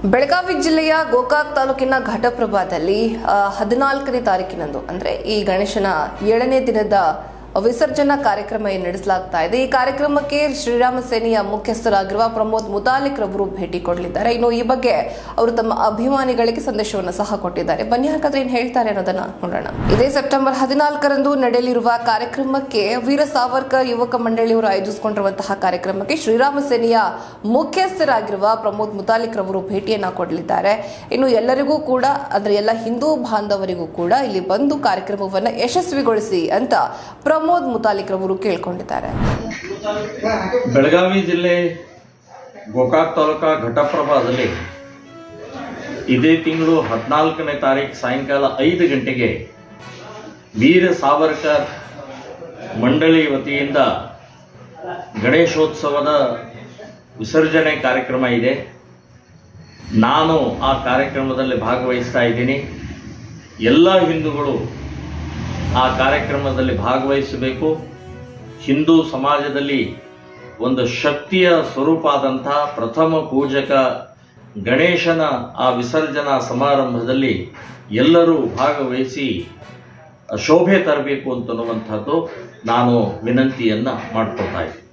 ಬೆಳಗಾವಿ ಜಿಲ್ಲೆಯ ಗೋಕಾಕ್ ತಾಲೂಕಿನ ಘಟಪ್ರಭಾದಲ್ಲಿ ಆ, ಹದಿನಾಲ್ಕನೇ ತಾರೀಕಿನಂದು ಅಂದ್ರೆ ಈ ಗಣೇಶನ ಏಳನೇ ದಿನದ ವಿಸರ್ಜನಾ ಕಾರ್ಯಕ್ರಮ ಏನು ನಡೆಸಲಾಗ್ತಾ ಇದೆ ಈ ಕಾರ್ಯಕ್ರಮಕ್ಕೆ ಶ್ರೀರಾಮ ಸೇನೆಯ ಮುಖ್ಯಸ್ಥರಾಗಿರುವ ಪ್ರಮೋದ್ ಮುತಾಲಿಕ್ ರವರು ಭೇಟಿ ಕೊಡಲಿದ್ದಾರೆ ಇನ್ನು ಈ ಬಗ್ಗೆ ಅವರು ತಮ್ಮ ಅಭಿಮಾನಿಗಳಿಗೆ ಸಂದೇಶವನ್ನು ಸಹ ಕೊಟ್ಟಿದ್ದಾರೆ ಬನ್ನಿ ಹಾಗಾದ್ರೆ ಏನ್ ಹೇಳ್ತಾರೆ ಅನ್ನೋದನ್ನ ನೋಡೋಣ ಇದೇ ಸೆಪ್ಟೆಂಬರ್ ಹದಿನಾಲ್ಕರಂದು ನಡೆಯಲಿರುವ ಕಾರ್ಯಕ್ರಮಕ್ಕೆ ವೀರ ಸಾವರ್ಕರ್ ಯುವಕ ಮಂಡಳಿಯವರು ಆಯೋಜಿಸಿಕೊಂಡಿರುವಂತಹ ಕಾರ್ಯಕ್ರಮಕ್ಕೆ ಶ್ರೀರಾಮ ಸೇನೆಯ ಮುಖ್ಯಸ್ಥರಾಗಿರುವ ಪ್ರಮೋದ್ ಮುತಾಲಿಕ್ ರವರು ಭೇಟಿಯನ್ನ ಕೊಡಲಿದ್ದಾರೆ ಇನ್ನು ಎಲ್ಲರಿಗೂ ಕೂಡ ಅಂದ್ರೆ ಎಲ್ಲ ಹಿಂದೂ ಬಾಂಧವರಿಗೂ ಕೂಡ ಇಲ್ಲಿ ಬಂದು ಕಾರ್ಯಕ್ರಮವನ್ನ ಯಶಸ್ವಿಗೊಳಿಸಿ ಅಂತ ಪ್ರಮೋದ್ ಮುತಾಲಿಕ್ ರವರು ಕೇಳ್ಕೊಂಡಿದ್ದಾರೆ ಬೆಳಗಾವಿ ಜಿಲ್ಲೆ ಗೋಕಾಕ್ ತಾಲೂಕಾ ಘಟಪ್ರಭಾದಲ್ಲಿ ಇದೇ ತಿಂಗಳು ಹದಿನಾಲ್ಕನೇ ತಾರೀಕು ಸಾಯಂಕಾಲ ಐದು ಗಂಟೆಗೆ ವೀರ ಸಾವರ್ಕರ್ ಮಂಡಳಿ ವತಿಯಿಂದ ಗಣೇಶೋತ್ಸವದ ವಿಸರ್ಜನೆ ಕಾರ್ಯಕ್ರಮ ಇದೆ ನಾನು ಆ ಕಾರ್ಯಕ್ರಮದಲ್ಲಿ ಭಾಗವಹಿಸ್ತಾ ಇದ್ದೀನಿ ಎಲ್ಲ ಹಿಂದೂಗಳು ಆ ಕಾರ್ಯಕ್ರಮದಲ್ಲಿ ಭಾಗವಹಿಸಬೇಕು ಹಿಂದೂ ಸಮಾಜದಲ್ಲಿ ಒಂದು ಶಕ್ತಿಯ ಸ್ವರೂಪ ಆದಂಥ ಪ್ರಥಮ ಪೂಜಕ ಗಣೇಶನ ಆ ವಿಸರ್ಜನಾ ಸಮಾರಂಭದಲ್ಲಿ ಎಲ್ಲರೂ ಭಾಗವಹಿಸಿ ಶೋಭೆ ತರಬೇಕು ಅಂತನ್ನುವಂಥದ್ದು ನಾನು ವಿನಂತಿಯನ್ನು ಮಾಡ್ಕೊತಾ ಇದ್ದೀನಿ